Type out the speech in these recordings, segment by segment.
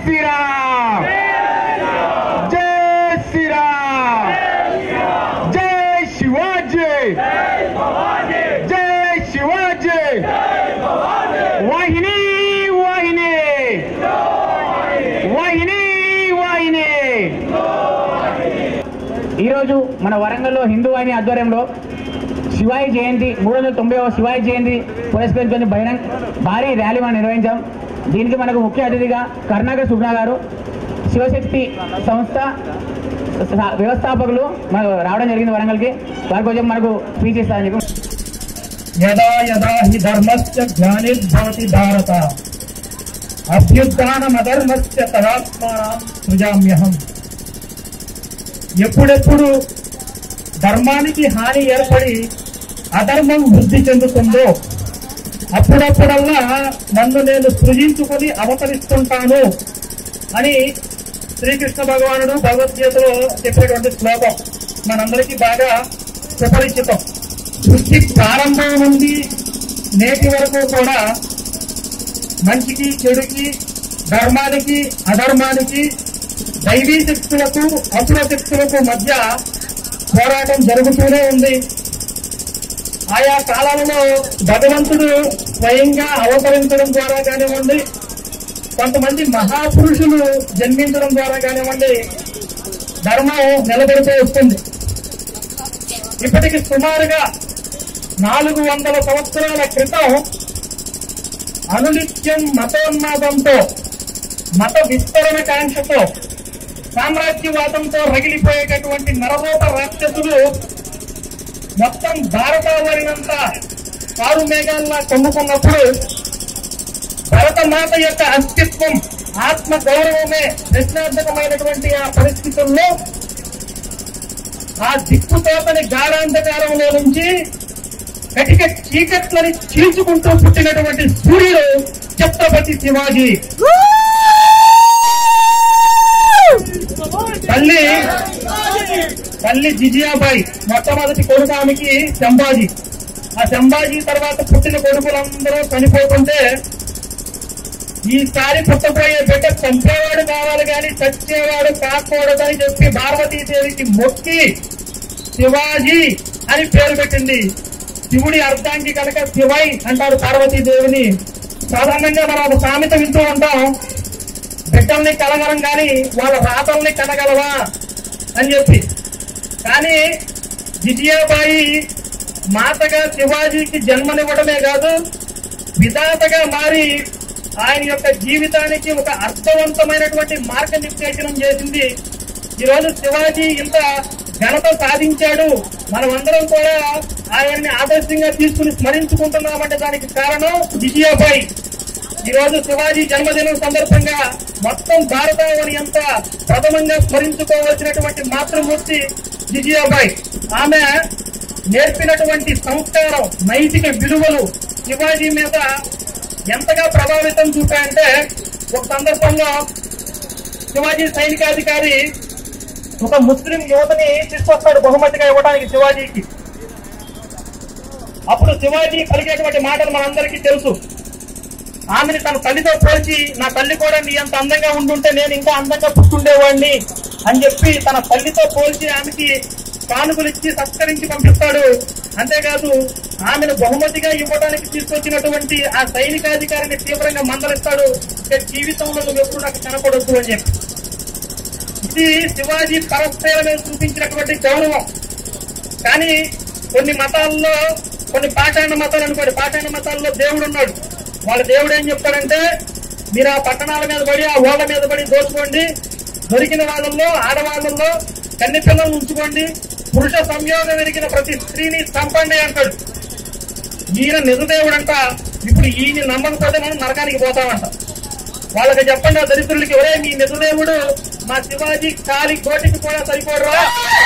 శ్రీరామ్ జై శ్రీరామ్ జై శివాజీ జై శివాజీ వాహిని వాహిని వాహిని వాహిని ఈరోజు మన వరంగల్లో హిందూ వాహిని ఆధ్వర్యంలో శివాయి జయంతి మూడు వందల తొంభై శివాయి జయంతి పురస్కరించుకొని బహిరంగ భారీ ర్యాలీ మనం నిర్వహించాం దీనికి మనకు ముఖ్య అతిథిగా కరుణాకర్ సుబ్నా గారు శివశక్తి సంస్థ స- వ్యవస్థాపకులు మనకు రావడం జరిగింది వరంగల్కి వారి కొంచెం మనకు స్పీచ్ ఇస్తారని చెప్పి యదా యదా హి ధర్మస్య గ్లానిర్భవతి భారత అభ్యుత్నమధర్మస్య తదాత్మానం సృజామ్యహం ఎప్పుడెప్పుడు ధర్మానికి హాని ఏర్పడి అధర్మం వృద్ధి చెందుతుందో అప్పుడప్పుడల్లా నన్ను నేను సృజించుకొని అవతరిస్తుంటాను అని శ్రీకృష్ణ భగవానుడు భగవద్గీతలో చెప్పినటువంటి శ్లోకం మనందరికీ బాగా సుపరిచితం సృష్టి ప్రారంభం నుండి నేటి వరకు కూడా మంచికి చెడుకి ధర్మానికి అధర్మానికి దైవీ శక్తులకు అసుర శక్తులకు మధ్య పోరాటం జరుగుతూనే ఉంది ఆయా కాలాలలో భగవంతుడు స్వయంగా అవతరించడం ద్వారా కానివ్వండి కొంతమంది మహాపురుషులు జన్మించడం ద్వారా కానివ్వండి ధర్మం నిలబడుతూ వస్తుంది ఇప్పటికి సుమారుగా నాలుగు వందల సంవత్సరాల క్రితం అనునిత్యం మతోన్మాదంతో మత విస్తరణ కాంక్షతో సామ్రాజ్యవాదంతో రగిలిపోయేటటువంటి నరరూప రాక్షసులు మొత్తం భారతావరినంతా కారు మేఘాల్లా కొమ్ముకున్నప్పుడు భరతమాత యొక్క అస్తిత్వం ఆత్మ గౌరవమే ప్రశ్నార్థకమైనటువంటి ఆ పరిస్థితుల్లో ఆ దిక్కుతోతని గాఢాంధకారంలో నుంచి కటిక చీకట్లని చీల్చుకుంటూ పుట్టినటువంటి సూర్యుడు ఛత్రపతి శివాజీ తల్లి తల్లి జిజియాబాయి మొట్టమొదటి కొడుకు ఆమెకి శంభాజీ ఆ శంభాజీ తర్వాత పుట్టిన కొడుకులందరూ చనిపోతుంటే ఈసారి పుట్టబోయే బిడ్డ చంపేవాడు కావాలి కానీ చచ్చేవాడు కాకూడదని చెప్పి పార్వతీదేవికి మొక్కి శివాజీ అని పేరు పెట్టింది శివుడి అర్థానికి కనుక శివై అంటారు పార్వతీదేవిని సాధారణంగా మనం ఒక సామెత వింటూ ఉంటాం బిడ్డల్ని కలగలం కానీ వాళ్ళ రాతల్ని కనగలవా అని చెప్పి కానీ విజయాబాయి మాతగా శివాజీకి జన్మనివ్వడమే కాదు విధాతగా మారి ఆయన యొక్క జీవితానికి ఒక అర్థవంతమైనటువంటి మార్గనిర్దేశనం చేసింది ఈరోజు శివాజీ ఇంత ఘనత సాధించాడు మనమందరం కూడా ఆయన్ని ఆదర్శంగా తీసుకుని స్మరించుకుంటున్నామంటే దానికి కారణం విజయాబాయి ఈ రోజు శివాజీ జన్మదినం సందర్భంగా మొత్తం భారతావని అంతా ప్రథమంగా స్మరించుకోవాల్సినటువంటి మాతృమూర్తి జిజియాబాయి ఆమె నేర్పినటువంటి సంస్కారం నైతిక విలువలు శివాజీ మీద ఎంతగా ప్రభావితం చూపాయంటే ఒక సందర్భంలో శివాజీ సైనికాధికారి ఒక ముస్లిం యువతని తీసుకొస్తాడు బహుమతిగా ఇవ్వడానికి శివాజీకి అప్పుడు శివాజీ పలికేటువంటి మాటలు మనందరికీ తెలుసు ఆమెని తన తల్లితో పోల్చి నా తల్లి కూడా నీ అంత అందంగా ఉండుంటే నేను ఇంకా అందంగా పుట్టుండేవాడిని అని చెప్పి తన తల్లితో పోల్చి ఆమెకి కానుకలు ఇచ్చి సత్కరించి పంపిస్తాడు అంతేకాదు ఆమెను బహుమతిగా ఇవ్వడానికి తీసుకొచ్చినటువంటి ఆ సైనికాధికారిని తీవ్రంగా మందలిస్తాడు ఇక జీవితంలో నువ్వు ఎప్పుడు నాకు కనపడొద్దు అని చెప్పి ఇది శివాజీ పరస్పర మీద చూపించినటువంటి గౌరవం కానీ కొన్ని మతాల్లో కొన్ని పాషాణ మతాలు అనుకోండి పాషాణ మతాల్లో దేవుడు ఉన్నాడు వాళ్ళ దేవుడు ఏం చెప్తాడంటే మీరు ఆ పట్టణాల మీద పడి ఆ ఓళ్ళ మీద పడి దోచుకోండి దొరికిన వాళ్ళల్లో ఆడవాళ్ళల్లో కన్ని పిల్లలు ఉంచుకోండి పురుష సంయోగం ఎరిగిన ప్రతి స్త్రీని చంపండి అంటాడు ఈయన నిజదేవుడంట ఇప్పుడు ఈయన నమ్మకపోతే మనం నరకానికి పోతామంట వాళ్ళకి చెప్పండి ఆ దరిద్రులకి ఒరే మీ నిజదేవుడు మా శివాజీ కాలి కోటికి కూడా సరిపోడరా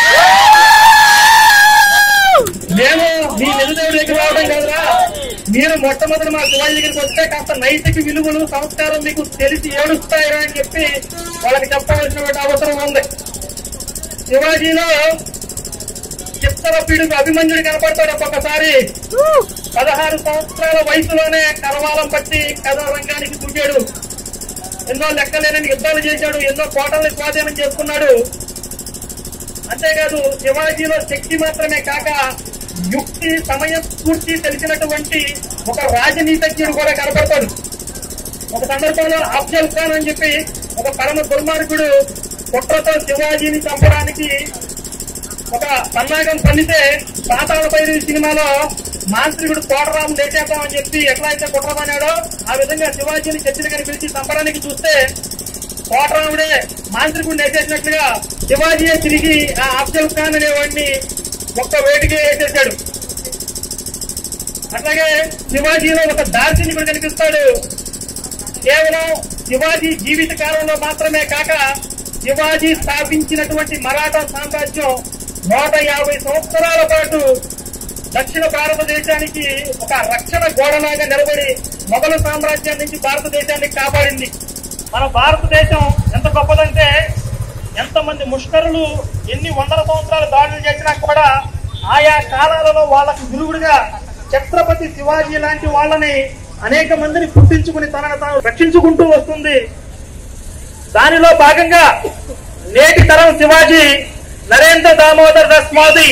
మేము మీ నిజదేవుడి దగ్గర రావడం కదరా మీరు మొట్టమొదటి మా శివాజీ దగ్గరికి వస్తే కాస్త నైతిక విలువలు సంస్కారం మీకు తెలిసి ఏడుస్తాయిరా అని చెప్పి వాళ్ళకి చెప్పవలసినటువంటి అవసరం ఉంది శివాజీలో చిత్తర పీడుకు అభిమన్యుడు కనపడతాడు ఒక్కొక్కసారి పదహారు సంవత్సరాల వయసులోనే కరవాలం పట్టి కథ రంగానికి దూకాడు ఎన్నో లెక్కలేనని యుద్ధాలు చేశాడు ఎన్నో కోటల్ని స్వాధీనం చేసుకున్నాడు అంతేకాదు శివాజీలో శక్తి మాత్రమే కాక యుక్తి సమయ స్ఫూర్తి తెలిసినటువంటి ఒక రాజనీతజ్ఞుడు కూడా కనపడతాడు ఒక సందర్భంలో అఫ్జల్ ఖాన్ అని చెప్పి ఒక పరమ దుర్మార్గుడు కుట్రతో శివాజీని చంపడానికి ఒక పన్నాగం పన్నితే పాతాళ పైరు సినిమాలో మాంత్రికుడు కోటరాము లేచేద్దామని చెప్పి ఎట్లా అయితే కుట్రమన్నాడో ఆ విధంగా శివాజీని చర్చలు పిలిచి చంపడానికి చూస్తే కోటరాముడే మాంత్రికుడిని వేసేసినట్లుగా శివాజీయే తిరిగి ఆ అఫ్జల్ ఖాన్ అనేవాడిని ఒక్క వేటికి వేసేసాడు అట్లాగే శివాజీలో ఒక దార్శనికుడు కనిపిస్తాడు కేవలం శివాజీ జీవిత కాలంలో మాత్రమే కాక శివాజీ స్థాపించినటువంటి మరాఠా సామ్రాజ్యం నూట యాభై సంవత్సరాల పాటు దక్షిణ భారతదేశానికి ఒక రక్షణ గోడలాగా నిలబడి మొఘలు సామ్రాజ్యం నుంచి భారతదేశాన్ని కాపాడింది మన భారతదేశం ఎంత గొప్పదంటే ఎంతమంది ముష్కరులు ఎన్ని వందల సంవత్సరాలు దాడులు చేసినా కూడా ఆయా కాలాలలో వాళ్ళకు విరుగుడుగా ఛత్రపతి శివాజీ లాంటి వాళ్ళని అనేక మందిని పుట్టించుకుని తనను తాను రక్షించుకుంటూ వస్తుంది దానిలో భాగంగా నేటి తరం శివాజీ నరేంద్ర దామోదర్ దాస్ మోదీ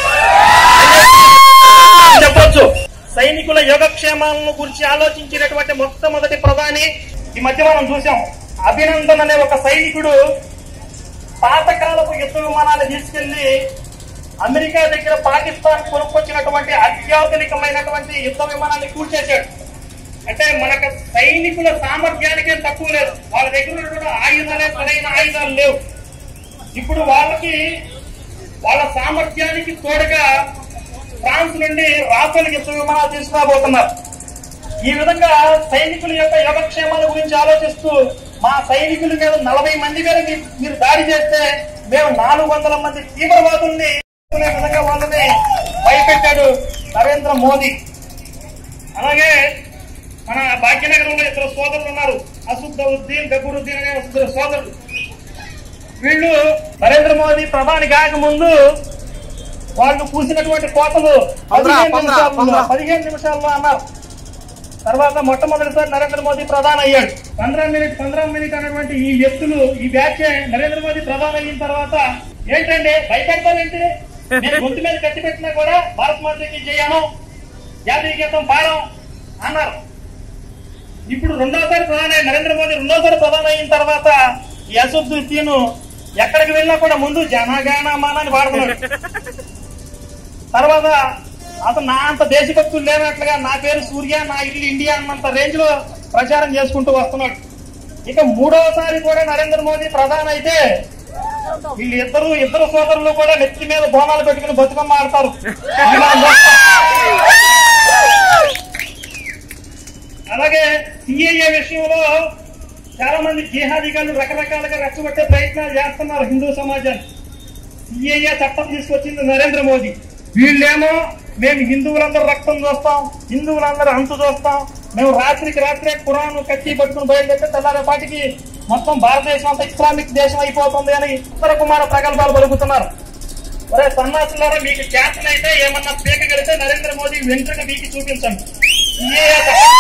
చెప్పొచ్చు సైనికుల యోగక్షేమాలను గురించి ఆలోచించినటువంటి మొట్టమొదటి ప్రధాని ఈ మధ్య మనం చూసాం అభినందన్ అనే ఒక సైనికుడు పాతకాలపు యుద్ధ విమానాన్ని తీసుకెళ్లి అమెరికా దగ్గర పాకిస్తాన్ కొనుక్కొచ్చినటువంటి అత్యాధునికమైనటువంటి యుద్ధ విమానాన్ని కూల్చేశాడు అంటే మనకు సైనికుల సామర్థ్యానికే తక్కువ లేదు వాళ్ళ దగ్గర ఉన్నటువంటి ఆయుధాలే సరైన ఆయుధాలు లేవు ఇప్పుడు వాళ్ళకి వాళ్ళ సామర్థ్యానికి తోడుగా ఫ్రాన్స్ నుండి రాఫెల్ యుద్ధ విమానాలు తీసుకురాబోతున్నారు ఈ విధంగా సైనికుల యొక్క యోగక్షేమాల గురించి ఆలోచిస్తూ మా సైనికుల మీద నలభై మంది మీద మీ- మీరు దాడి చేస్తే మేము నాలుగు వందల మంది తీవ్రవాదుల్ని అనే విధంగా వాళ్ళని భయపెట్టాడు నరేంద్ర మోదీ అలాగే మన భాగ్యనగరంలో ఇద్దరు సోదరులు ఉన్నారు అసుద్దవుద్దీన్ గబూరుద్దీన్ అనే ఇద్దరు సోదరులు వీళ్ళు నరేంద్ర మోదీ ప్రధాని కాక ముందు వాళ్ళు కూసినటువంటి కోతలు పదిహేను పంద్రా, నిమిషాల్లో పంద్రా. పదిహేను నిమిషాల్లో అన్నారు తర్వాత మొట్టమొదటిసారి నరేంద్ర మోదీ ప్రధాని అయ్యాడు పంద్రా మినిట్ పంద్రా మినిట్ అనేటువంటి ఈ వ్యక్తులు ఈ బ్యాచ్ నరేంద్ర మోదీ ప్రధాని అయిన తర్వాత ఏంటండి భయపెడతారేంటి నేను గొంతు మీద కట్టి పెట్టినా కూడా భారత్ మాతకి చేయను జాతీయ గీతం పాడం అన్నారు ఇప్పుడు రెండోసారి ప్రధాని నరేంద్ర మోదీ రెండోసారి ప్రధాని అయిన తర్వాత ఈ అసదుద్దీన్ ఎక్కడికి వెళ్ళినా కూడా ముందు జనగణమన అని పాడుతున్నాడు తర్వాత అతను నా అంత దేశభక్తులు లేనట్లుగా నా పేరు సూర్య నా ఇల్లు ఇండియా అన్నంత రేంజ్ లో ప్రచారం చేసుకుంటూ వస్తున్నాడు ఇక మూడోసారి కూడా నరేంద్ర మోదీ ప్రధాని అయితే వీళ్ళు ఇద్దరు ఇద్దరు సోదరులు కూడా నెత్తి మీద బోనాలు పెట్టుకుని బతుకమ్మ ఆడతారు అలాగే సిఏఏ విషయంలో చాలా మంది జిహాదీగాళ్ళు రకరకాలుగా రెచ్చగొట్టే ప్రయత్నాలు చేస్తున్నారు హిందూ సమాజాన్ని సిఏఏ చట్టం తీసుకొచ్చింది నరేంద్ర మోదీ వీళ్ళేమో మేము హిందువులందరూ రక్తం చూస్తాం హిందువులందరూ అంతు చూస్తాం మేము రాత్రికి రాత్రే కురాను కత్తి పట్టుకుని బయలుదేరితే తెల్లారేపాటికి మొత్తం భారతదేశం అంతా ఇస్లామిక్ దేశం అయిపోతుంది అని ఉత్తర కుమార ప్రగల్భాలు పలుకుతున్నారు ఒరే సన్నాసులారా మీకు చేతనైతే ఏమన్నా పీకగలిగితే నరేంద్ర మోదీ వెంట్రుక మీకు చూపించండి CAA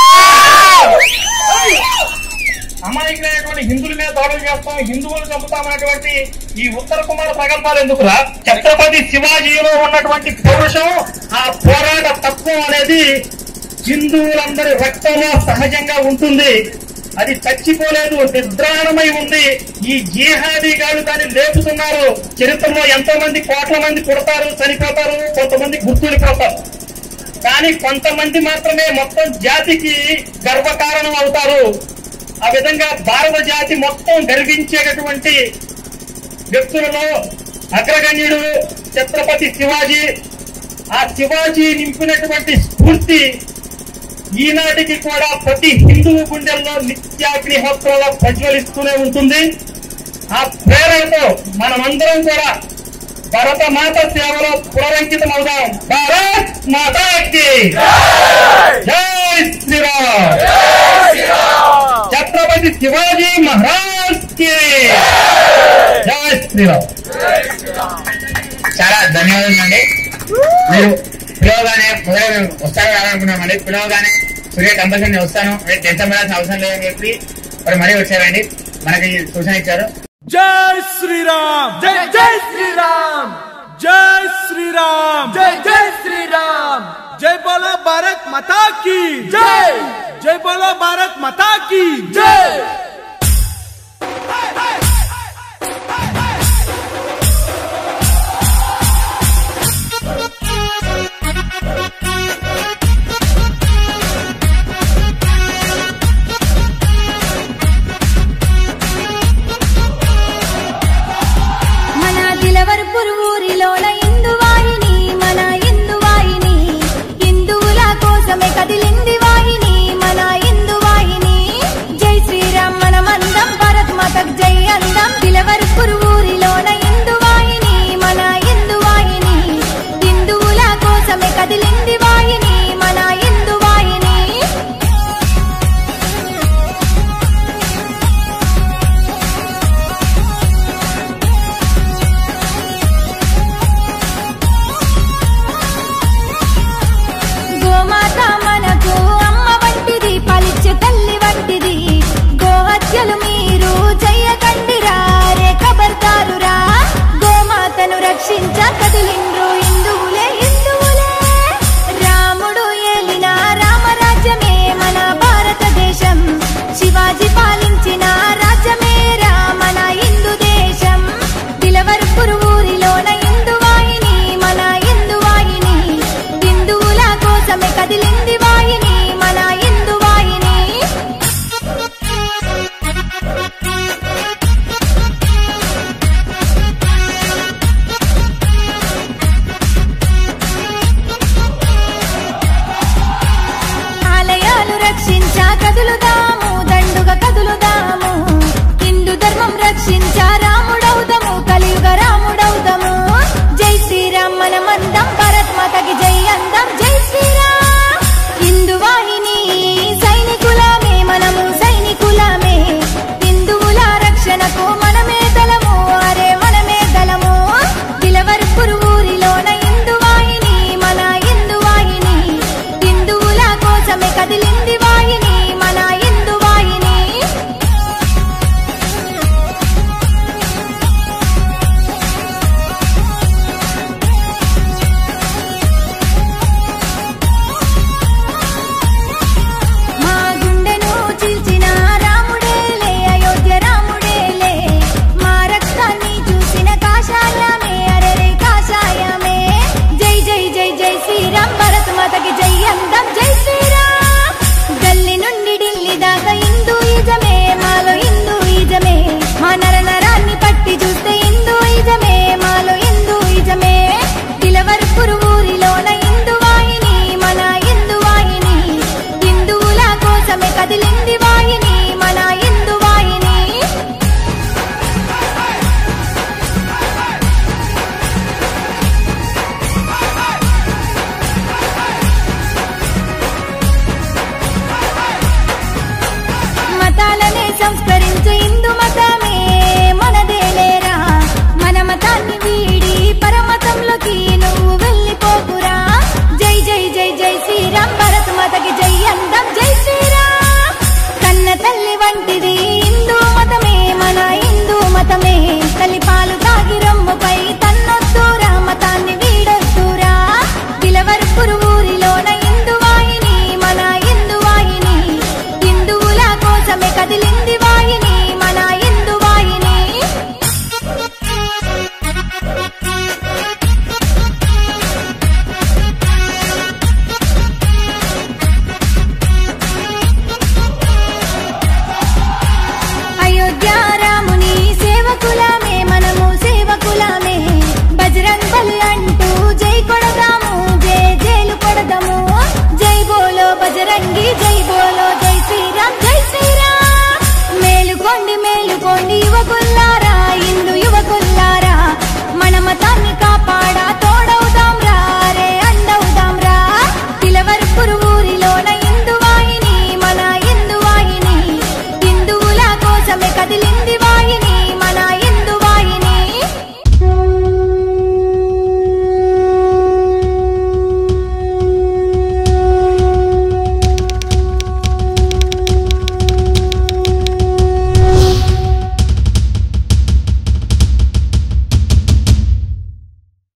అమాయకులైనటువంటి హిందువుల మీద దాడులు చేస్తాం హిందువులు చంపుతామనేటువంటి ఈ ఉత్తర కుమార ప్రగల్భాలు ఎందుకురా ఛత్రపతి శివాజీలో ఉన్నటువంటి పౌరుషం ఆ పోరాట తత్వం అనేది హిందువులందరి రక్తంలో సహజంగా ఉంటుంది అది చచ్చిపోలేదు నిద్రాణమై ఉంది ఈ జిహాదీ గాళ్ళు దాన్ని లేపుతున్నారు చరిత్రలో ఎంతో మంది కోట్ల మంది పుడతారు చనిపోతారు కొంతమంది గుర్తుండిపోతారు కానీ కొంతమంది మాత్రమే మొత్తం జాతికి గర్వకారణం అవుతారు ఆ విధంగా భారత జాతి మొత్తం గర్వించేటటువంటి వ్యక్తులలో అగ్రగణ్యుడు ఛత్రపతి శివాజీ ఆ శివాజీ నింపినటువంటి స్ఫూర్తి ఈనాటికి కూడా ప్రతి హిందువు గుండెల్లో నిత్యాగ్నిహోత్రంలో ప్రజ్వలిస్తూనే ఉంటుంది ఆ ప్రేరణతో మనమందరం కూడా భరత మాత సేవలో పునరంకితం అవుదాం భారత్ మాతాకి జై శ్రీరామ్ ఛత్రపతి శివాజీ మహారాజ్ కి జై శ్రీరామ్ చాలా ధన్యవాదాలు అండి మీరు పిలవగానే మొదలు మేము వస్తాను రావాలనుకున్నామండి పిలవగానే సూర్య కంపల్సరీ నేను వస్తాను మీరు టెన్షన్ పడాల్సిన అవసరం లేదని చెప్పి మరి మరీ వచ్చారండి మనకి సూచన ఇచ్చారు జై శ్రీరామ్ జై జై శ్రీరామ్ జై శ్రీరామ్ జై జై శ్రీరామ్ జై బోలో భారత్ మాతా की జై జై బోలో భారత్ మాతా की జై మన దిలవరపురు ఊరిలో